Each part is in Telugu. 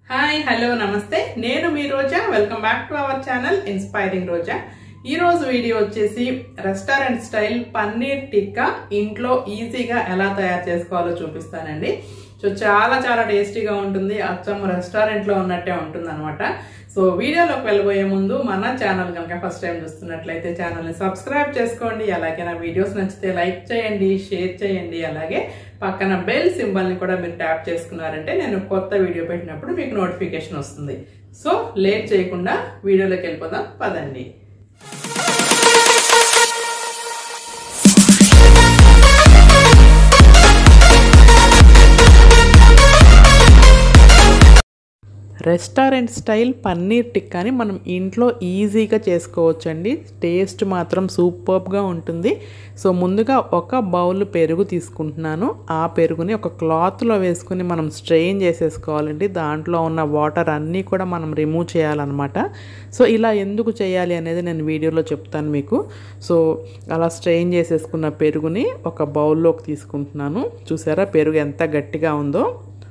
హాయ్ హలో నమస్తే నేను మీ Roja welcome back to our channel inspiring Roja ఈ రోజు వీడియో వచ్చేసి రెస్టారెంట్ స్టైల్ పన్నీర్ టిక్కా ఇంట్లో ఈజీగా ఎలా తయారు చేసుకోవాలో చూపిస్తానండి సో చాలా చాలా టేస్టీగా ఉంటుంది అచ్చం రెస్టారెంట్లో ఉన్నట్టే ఉంటుంది అనమాట సో వీడియోలోకి వెళ్ళబోయే ముందు మన ఛానల్ కనుక ఫస్ట్ టైం చూస్తున్నట్లయితే ఛానల్ని సబ్స్క్రైబ్ చేసుకోండి అలాగే నా వీడియోస్ నచ్చితే లైక్ చేయండి షేర్ చేయండి అలాగే పక్కన బెల్ సింబల్ని కూడా మీరు ట్యాప్ చేసుకున్నారంటే నేను కొత్త వీడియో పెట్టినప్పుడు మీకు నోటిఫికేషన్ వస్తుంది సో లేట్ చేయకుండా వీడియోలోకి వెళ్ళిపోదాం పదండి రెస్టారెంట్ స్టైల్ పన్నీర్ టిక్కాని మనం ఇంట్లో ఈజీగా చేసుకోవచ్చు అండి టేస్ట్ మాత్రం సూపర్గా ఉంటుంది సో ముందుగా ఒక బౌల్ పెరుగు తీసుకుంటున్నాను ఆ పెరుగుని ఒక క్లాత్లో వేసుకుని మనం స్ట్రెయిన్ చేసేసుకోవాలండి దాంట్లో ఉన్న వాటర్ అన్నీ కూడా మనం రిమూవ్ చేయాలన్నమాట సో ఇలా ఎందుకు చేయాలి అనేది నేను వీడియోలో చెప్తాను మీకు సో అలా స్ట్రెయిన్ చేసేసుకున్న పెరుగుని ఒక బౌల్లోకి తీసుకుంటున్నాను చూసారా పెరుగు ఎంత గట్టిగా ఉందో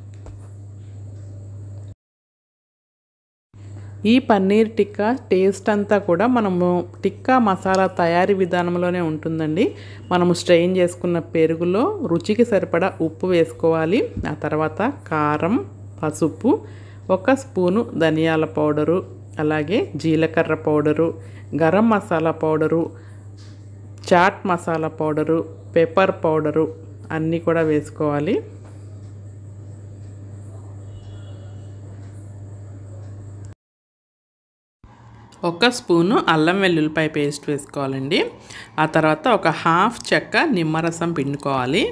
ఈ పన్నీర్ టిక్కా టేస్ట్ అంతా కూడా మనము టిక్కా మసాలా తయారీ విధానంలోనే ఉంటుందండి మనము స్ట్రెయిన్ చేసుకున్న పెరుగులో రుచికి సరిపడా ఉప్పు వేసుకోవాలి ఆ తర్వాత కారం పసుపు ఒక స్పూను ధనియాల పౌడరు అలాగే జీలకర్ర powder garam masala powder chaat masala powder pepper powder అన్నీ కూడా వేసుకోవాలి ఒక స్పూను అల్లం వెల్లుల్లిపాయ పేస్ట్ వేసుకోవాలండి ఆ తర్వాత ఒక హాఫ్ చెక్క నిమ్మరసం పిండుకోవాలి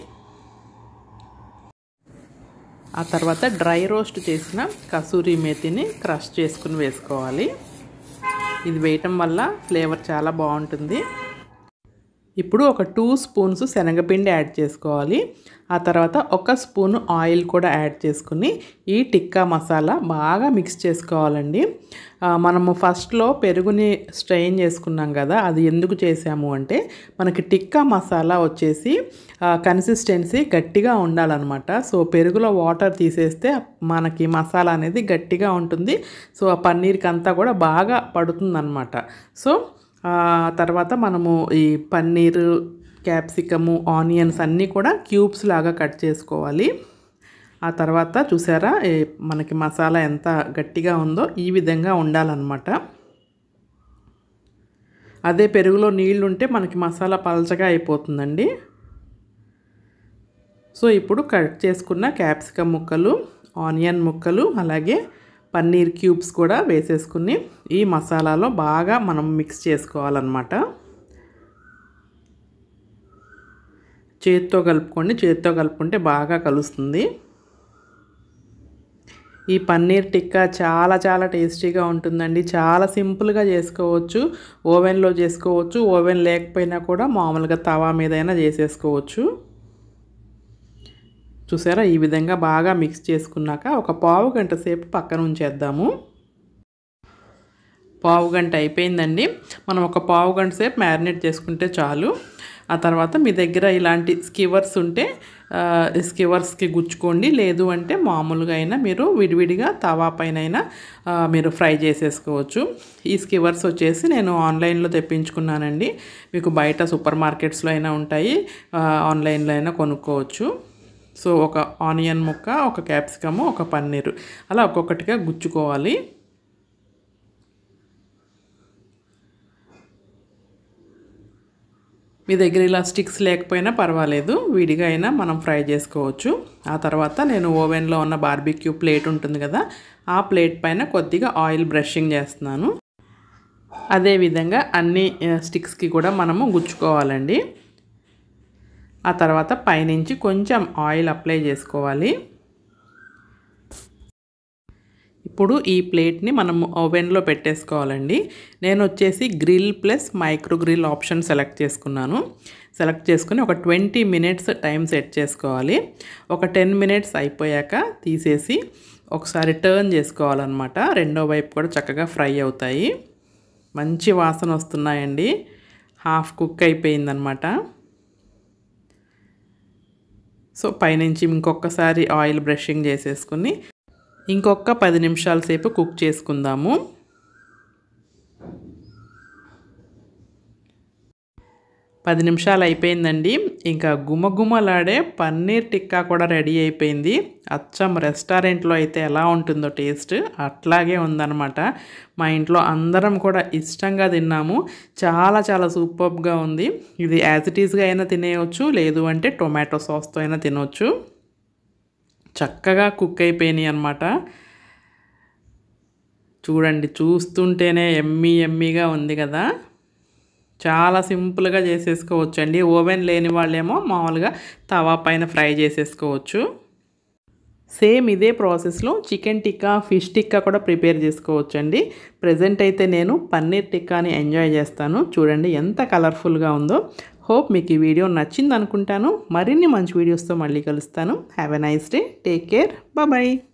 ఆ తర్వాత డ్రై రోస్ట్ చేసిన కసూరి మేతిని క్రష్ చేసుకుని వేసుకోవాలి ఇది వేయటం వల్ల ఫ్లేవర్ చాలా బాగుంటుంది ఇప్పుడు ఒక టూ స్పూన్స్ శనగపిండి యాడ్ చేసుకోవాలి ఆ తర్వాత ఒక స్పూన్ ఆయిల్ కూడా యాడ్ చేసుకుని ఈ టిక్కా మసాలా బాగా మిక్స్ చేసుకోవాలండి మనము ఫస్ట్లో పెరుగుని స్ట్రెయిన్ చేసుకున్నాం కదా అది ఎందుకు చేసాము అంటే మనకి టిక్కా మసాలా వచ్చేసి కన్సిస్టెన్సీ గట్టిగా ఉండాలన్నమాట సో పెరుగులో వాటర్ తీసేస్తే మనకి మసాలా అనేది గట్టిగా ఉంటుంది సో ఆ పన్నీర్కి అంతా కూడా బాగా పడుతుందన్నమాట సో తర్వాత మనము ఈ పన్నీరు క్యాప్సికము ఆనియన్స్ అన్నీ కూడా క్యూబ్స్ లాగా కట్ చేసుకోవాలి ఆ తర్వాత చూసారా మనకి మసాలా ఎంత గట్టిగా ఉందో ఈ విధంగా ఉండాలన్నమాట అదే పెరుగులో నీళ్ళు ఉంటే మనకి మసాలా పలచగా అయిపోతుందండి సో ఇప్పుడు కట్ చేసుకున్న క్యాప్సికమ్ ముక్కలు ఆనియన్ ముక్కలు అలాగే పన్నీర్ క్యూబ్స్ కూడా వేసేసుకుని ఈ మసాలాలో బాగా మనం మిక్స్ చేసుకోవాలన్నమాట చేత్తో కలుపుకోండి చేత్తో కలుపుకుంటే బాగా కలుస్తుంది ఈ పన్నీర్ టిక్కా చాలా చాలా టేస్టీగా ఉంటుందండి చాలా సింపుల్గా చేసుకోవచ్చు ఓవెన్లో చేసుకోవచ్చు ఓవెన్ లేకపోయినా కూడా మామూలుగా తవా మీదైనా చేసేసుకోవచ్చు చూసారా ఈ విధంగా బాగా మిక్స్ చేసుకున్నాక ఒక పావు గంట సేపు పక్కన ఉంచేద్దాము పావు గంట అయిపోయిందండి మనం ఒక పావు గంట సేపు మ్యారినేట్ చేసుకుంటే చాలు ఆ తర్వాత మీ దగ్గర ఇలాంటి స్కివర్స్ ఉంటే స్కివర్స్కి గుచ్చుకోండి లేదు అంటే మామూలుగా అయినా మీరు విడివిడిగా తవా పైన అయినా మీరు ఫ్రై చేసేసుకోవచ్చు ఈ స్కివర్స్ వచ్చేసి నేను ఆన్లైన్లో తెప్పించుకున్నానండి మీకు బయట సూపర్ మార్కెట్స్లో అయినా ఉంటాయి ఆన్లైన్లో అయినా కొనుక్కోవచ్చు సో ఒక ఆనియన్ ముక్క ఒక క్యాప్సికము ఒక పన్నీరు అలా ఒక్కొక్కటిగా గుచ్చుకోవాలి మీ దగ్గర ఇలా స్టిక్స్ లేకపోయినా పర్వాలేదు విడిగా అయినా మనం ఫ్రై చేసుకోవచ్చు ఆ తర్వాత నేను ఓవెన్లో ఉన్న బార్బిక్యూ ప్లేట్ ఉంటుంది కదా ఆ ప్లేట్ పైన కొద్దిగా ఆయిల్ బ్రషింగ్ చేస్తున్నాను అదేవిధంగా అన్ని స్టిక్స్కి కూడా మనము గుచ్చుకోవాలండి ఆ తర్వాత పైనుంచి కొంచెం ఆయిల్ అప్లై చేసుకోవాలి ఇప్పుడు ఈ ప్లేట్ని మనం ఓవెన్లో పెట్టేసుకోవాలండి నేను వచ్చేసి grill plus micro grill option select చేసుకున్నాను సెలెక్ట్ చేసుకుని ఒక ట్వంటీ మినిట్స్ టైం సెట్ చేసుకోవాలి ఒక టెన్ మినిట్స్ అయిపోయాక తీసేసి ఒకసారి టర్న్ చేసుకోవాలన్నమాట రెండో వైపు కూడా చక్కగా ఫ్రై అవుతాయి మంచి వాసన వస్తున్నాయండి హాఫ్ కుక్ అయిపోయిందనమాట సో పైనుంచి ఇంకొకసారి ఆయిల్ బ్రషింగ్ చేసేసుకుని ఇంకొక పది నిమిషాల సేపు కుక్ చేసుకుందాము పది నిమిషాలు అయిపోయిందండి ఇంకా గుమగుమలాడే పన్నీర్ టిక్కా కూడా రెడీ అయిపోయింది అచ్చం రెస్టారెంట్లో అయితే ఎలా ఉంటుందో టేస్ట్ అట్లాగే ఉందన్నమాట మా ఇంట్లో అందరం కూడా ఇష్టంగా తిన్నాము చాలా చాలా సూపర్గా ఉంది ఇది యాజ్ ఇట్ ఈస్గా అయినా తినేయచ్చు లేదు అంటే టొమాటో సాస్తో అయినా తినవచ్చు చక్కగా కుక్ అయిపోయినాయి అనమాట చూడండి చూస్తుంటేనే ఎమ్మీ ఎమ్మీగా ఉంది కదా చాలా సింపుల్గా చేసేసుకోవచ్చు అండి ఓవెన్ లేని వాళ్ళేమో మామూలుగా తవా పైన ఫ్రై చేసేసుకోవచ్చు సేమ్ ఇదే ప్రాసెస్లో చికెన్ టిక్కా ఫిష్ టిక్కా కూడా ప్రిపేర్ చేసుకోవచ్చు అండి ప్రజెంట్ అయితే నేను పన్నీర్ టిక్కాని ఎంజాయ్ చేస్తాను చూడండి ఎంత కలర్ఫుల్గా ఉందో హోప్ మీకు ఈ వీడియో నచ్చింది అనుకుంటాను మరిన్ని మంచి వీడియోస్తో మళ్ళీ కలుస్తాను have a nice day take care bye